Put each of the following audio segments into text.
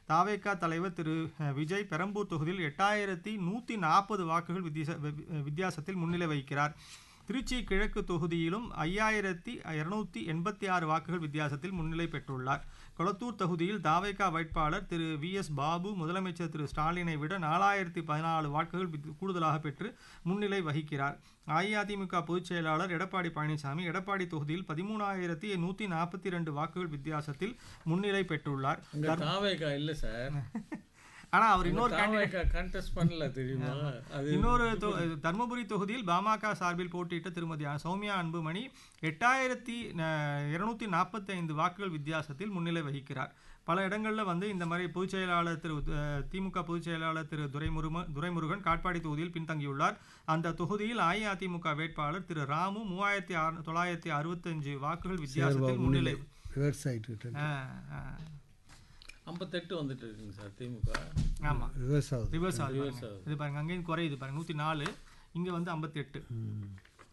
தாவேகா தலைவர் திரு அஹ், விஜய் பெரம்பூர் தொகுதியில் எட்டாயிரத்தி நூற்றி நாற்பது வாக்குகள் வித்தியாச வி- வித்தியாசத்தில் முன்னிலை வகிக்கிறார் திருச்சி கிழக்கு தொகுதியிலும் ஐயாயிரத்தி இருநூத்தி எண்பத்தி ஆறு வாக்குகள் வித்தியாசத்தில் முன்னிலை பெற்றுள்ளார் கொளத்தூர் தொகுதியில் தாவேகா வேட்பாளர் திரு வி எஸ் பாபு முதலமைச்சர் திரு ஸ்டாலினை விட நாலாயிரத்தி பதினாலு வாக்குகள் வித்- கூடுதலாக பெற்று முன்னிலை வகிக்கிறார் அஇஅதிமுக பொதுச் செயலாளர் எடப்பாடி பழனிசாமி எடப்பாடி தொகுதியில் பதிமூணாயிரத்தி நூற்றி நாற்பத்தி ரெண்டு வாக்குகள் வித்தியாசத்தில் முன்னிலை பெற்றுள்ளார் அங்க தாவேக்கா இல்ல சார் ஆனால் அவர் இன்னொரு தாவேக்கா கண்டெஸ்ட் பண்ணல தெரியுமா அது இன்னொரு தொ- தர்மபுரி தொகுதியில் பாமக சார்பில் போட்டியிட்ட திருமதி சௌமியா அன்புமணி எட்டாயிரத்தி இருநூத்தி நாற்பத்தி ஐந்து வாக்குகள் வித்தியாசத்தில் முன்னிலை வகிக்கிறார் பல இடங்களில் வந்து இந்த மாதிரி பொதுச் செயலாளர் திரு அஹ், திமுக பொதுச் செயலாளர் திரு துரைமுரும துரைமுருகன் காட்பாடி தொகுதியில் பின்தங்கியுள்ளார் அந்த தொகுதியில் அஇஅதிமுக வேட்பாளர் திரு ராமு மூவாயிரத்தி அறு தொள்ளாயிரத்தி அறுபத்தஞ்சு வாக்குகள் வித்தியாசத்தில் முன்னிலை ரிவர்ஸ் ஆகிட்டு ஆ, ஆ. ஐம்பத்தெட்டு வந்துட்டு இருக்குங்க சார் திமுக ஆமா ரிவர்ஸ் ஆகுது ரிவர்ஸ் ஆகுது பாருங்க. இது பாருங்க அங்கேயும் குறையுது பாருங்க நூற்றி நாலு இங்கே வந்து ஐம்பத்தி எட்டு ம்.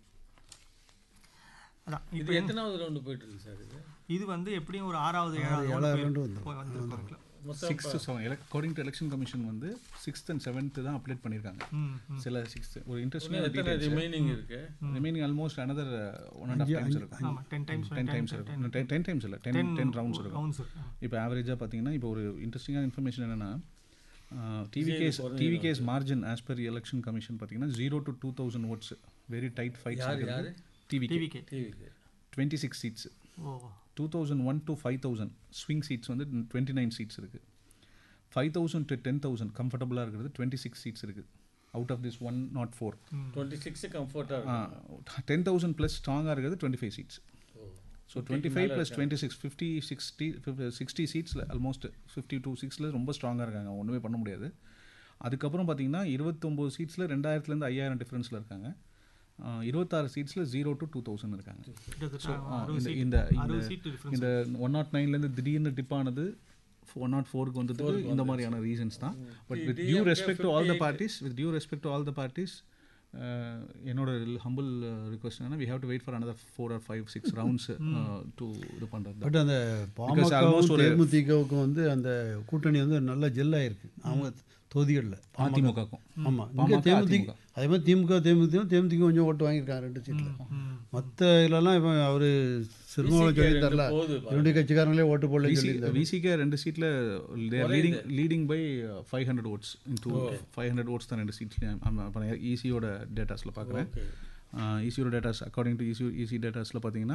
அதான் இது எத்தனாவது ரவுண்டு போயிட்டு இருக்கு சார் இது இது வந்து எப்படியும் ஒரு ஆறாவது ஏழாவது round ஏழாவது போய்- round வந்துரும். போய் வந்திருக்கும். மொத்தம் sixth seven according to election commission வந்து சிக்ஸ்த் அண்ட் செவன்த்து தான் அப்டேட் பண்ணியிருக்காங்க ம், ம். சில சிக்ஸ்த் ஒரு இன்னும் இன்ட்ரெஸ்டிங் எத்தனை ரிமைனிங் இருக்கு remaining almost another one and half times இருக்கும் ஆமா, 10 times, டென் 10 டைம்ஸ் times, இருக்கும் டென் டைம்ஸ் இல்லை டென் 10 டென் ரவுண்ட்ஸ் இருக்கும் rounds இருக்கு. இப்போ ஆவரேஜாக பார்த்தீங்கன்னா இப்போ ஒரு இன்ட்ரெஸ்டிங்கான இன்ஃபர்மேஷன் என்னென்னா TV case TV case margin as per election commission பார்த்தீங்கன்னா zero to two thousand votes very tight fights யாரு யாரு டிவி TVK. டிவிக்கு twenty six seats oh two thousand one to five thousand swing seats வந்து twenty nine seats இருக்குது five thousand to ten thousand கம்ஃபர்டபுளாக இருக்கிறது twenty six seats இருக்குது out of this one not four twenty six கம்ஃபர்டா இருக்கும் ten thousand plus ஸ்ட்ராங்காக இருக்கிறது twenty five seats oh. So twenty five plus twenty six fifty sixty sixty சீட்ஸில் almost fifty two சிக்ஸில் ரொம்ப ஸ்ட்ராங்காக இருக்காங்க ஒன்றுமே பண்ண முடியாது அதுக்கப்புறம் பார்த்தீங்கன்னா இருபத்தொம்போது சீட்ஸில் ரெண்டாயிரத்துலேருந்து ஐயாயிரம் டிஃப்ரென்ஸில் இருக்காங்க ஆஹ் இருபத்தாறு சீட்ஸில் ஜீரோ டு டூ தௌசண்ட் இருக்காங்க கிட்டத்தட்ட ஆ, அறுபது இந்த seat. இந்த அறுபது இந்த- seat difference. இந்த ஒன் நாட் நைன்லேருந்து திடீர்னு டிப் ஆனது ஒன் நாட் ஃபோருக்கு வந்ததுக்கு இந்த மாதிரியான ரீசன்ஸ் தான் but with due respect to all the parties with due respect to all the parties என்னோட ஹம்பிள் ரிக்வஸ்ட் என்னன்னா we have to wait for another four or five six rounds to இது பண்ணுறது but அந்த almost பாமகவும் ஒரு- தேமுதிகவுக்கும் வந்து அந்த கூட்டணி வந்து நல்ல ஜெல்லாயிருக்கு அவங்க தொகுதிகளில் அதிமுகக்கும் ஆமாம் இங்கே பாமக, தேமுதிக அதிமுக. அதே மாதிரி திமுக தேமுதிக தேமுதிக கொஞ்சம் ஓட்டு வாங்கியிருக்காங்க ரெண்டு சீட்டில் ம். மற்ற இதுலலாம் இப்போ அவர் சிறுமாவில் சொல்லியிருந்தார்ல போகுது என்னுடைய கட்சிக்காரங்களே ஓட்டு போடலன்னு சொல்லியிருந்தார் விசிகே ரெண்டு சீட்டில் leading leading by five hundred votes in two five hundred votes தான் ரெண்டு சீட்ஸ்லையும் ஈசியோட டேட்டாஸில் பார்க்குறேன் ஈசியோட datas according to EC EC டேட்டாஸில் பார்த்தீங்கன்னா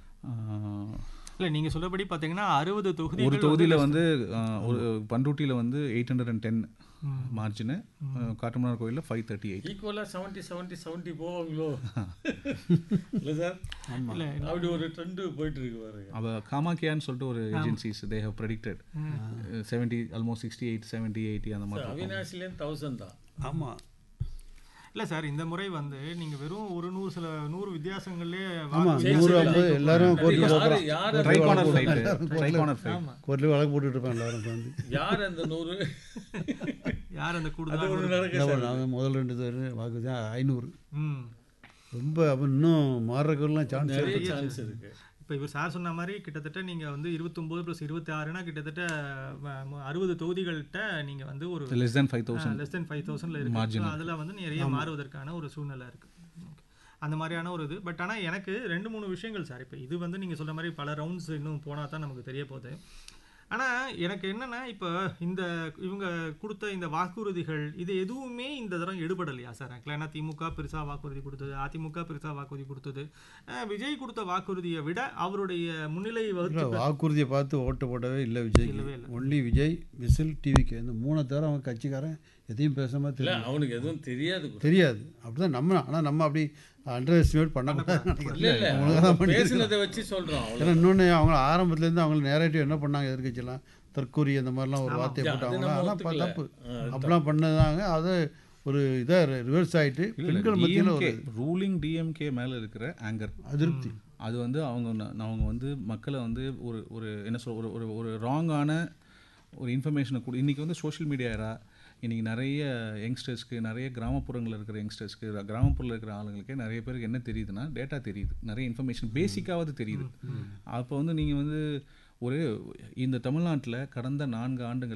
இல்ல நீங்க சொல்றபடி பாத்தீங்கன்னா அறுபது ஒரு தொகுதிகள் தொகுதியில் வந்து ஆஹ், ஒரு பண்ருட்டியில் வந்து eight hundred and ten margin Kattumannar கோயிலில் ஃபைவ் தேர்ட்டி எயிட் ஈக்குவலா செவன்ட்டி செவன்ட்டி செவன்ட்டி போவாங்களோ இல்லை சார் இல்ல அப்படி ஒரு ட்ரெண்டு போயிட்டு இருக்கு பாருங்க அவ காமாக்கியான்னு சொல்லிட்டு ஒரு agencies they have predicted seventy almost sixty eight seventy eighty அந்த மாதிரி இருக்கும். அவினாசிலேருந்து தௌசண்ட் தான் ஆமாம் இல்ல சார் இந்த முறை வந்து நீங்க வெறும் ஒரு நூறு சில நூறு வித்தியாசங்களே ஆமாம் சரி, நூறு சரி. ஐம்பது எல்லாரும் கோர்ட்டில் யாரு போகிறான் யார் tri corner fight tri corner fight கோர்ட்டில் வழக்கு போட்டுட்டு இருப்பேன் எல்லாரும் வந்து யார் அந்த நூறு யார் அந்த அது கூடுதல் ஒன்று நடக்க இல்லை நாங்கள் முதல் ரெண்டு பேர் வாக்கு தான் ஐநூறு ம் ரொம்ப அப்போ இன்னும் மாறுறதுக்கெல்லாம் சான்ஸ் நிறைய சான்ஸ் இருக்கு இப்போ இவர் சார் சொன்ன மாதிரி கிட்டத்தட்ட நீங்கள் வந்து இருபத்தொம்போது ப்ளஸ் இருபத்தி ஆறுனா கிட்டத்தட்ட ம- அறுபது தொகுதிகள்கிட்ட நீங்கள் வந்து ஒரு less than five thousand less than five தௌசண்ட்ல இருக்கு அதில் வந்து நிறைய மாறுவதற்கான ஒரு சூழ்நிலை இருக்கு Okay. அந்த மாதிரியான ஒரு இது பட் ஆனால் எனக்கு ரெண்டு மூணு விஷயங்கள் சார் இப்போ இது வந்து நீங்கள் சொல்ற மாதிரி பல ரவுண்ட்ஸ் இன்னும் போனால் தான் நமக்கு தெரிய போகுது ஆனால் எனக்கு என்னன்னா இப்போ இந்த இவங்க கொடுத்த இந்த வாக்குறுதிகள் இது எதுவுமே இந்த தடவை எடுபடலையா சார் ஆக்சுவலாக ஏன்னா திமுக பெருசாக வாக்குறுதி கொடுத்தது அதிமுக பெருசாக வாக்குறுதி கொடுத்தது அஹ் விஜய் கொடுத்த வாக்குறுதியை விட அவருடைய முன்னிலை வகுத்து இல்லை வாக்குறுதியை பார்த்து ஓட்டு போடவே இல்லை விஜய் ஒன்லி விஜய் விசில் டிவிக்கு இந்த மூணை தவிர அவன் கட்சிக்காரன் எதையும் பேசாம இல்லை தெரியும் அவனுக்கு எதுவும் தெரியாது கூட. தெரியாது அப்படிதான் நம்ம ஆனால் நம்ம அப்படி அண்டர் எஸ்டிமேட் பண்ணக்கூடாதுன்னு நினைக்கிறேன் இல்ல இல்ல அவனுக்கு தான் அவன் பேசுனதை வச்சு சொல்றோம் அவ்வளோ ஏன்னா இன்னொன்று அவங்க ஆரம்பத்துலேருந்து அவங்க நேரேட்டிவ் என்ன பண்ணாங்க எதிர்க்கட்சியெல்லாம் தற்கூரி அந்த மாதிரிலாம் ஒரு வார்த்தையை அது போட்டாங்க நம்ம அதெல்லாம் ப- ஒத்துக்கல. தப்பு ஆ, அப்படிலாம் பண்ணதாங்க அது ஒரு இதாக ரிவர்ஸ் ஆயிட்டு பெண்கள் மத்தியில் ஒரு ரூலிங் டிஎம்கே மேலே இருக்கிற ஆங்கர் அதிருப்தி அது வந்து அவங்க ந- அவங்க வந்து மக்களை வந்து ஒரு ஒரு என்ன சொல் ஒரு ஒரு ஒரு ராங்கான ஒரு இன்ஃபர்மேஷனை கொடு இன்றைக்கி வந்து சோஷியல் மீடியா era இன்றைக்கி நிறைய யங்ஸ்டர்ஸ்க்கு நிறைய கிராமப்புறங்களில் இருக்கிற யங்ஸ்டர்ஸ்க்கு கிராமப்புறத்தில் இருக்கிற ஆளுங்களுக்கே நிறைய பேருக்கு என்ன தெரியுதுன்னா டேட்டா தெரியுது நிறைய இன்ஃபர்மேஷன் பேசிக்காவது தெரியுது அப்போ வந்து நீங்கள் வந்து ஒரு இந்த தமிழ்நாட்டில் கடந்த நான்கு ஆண்டுகள்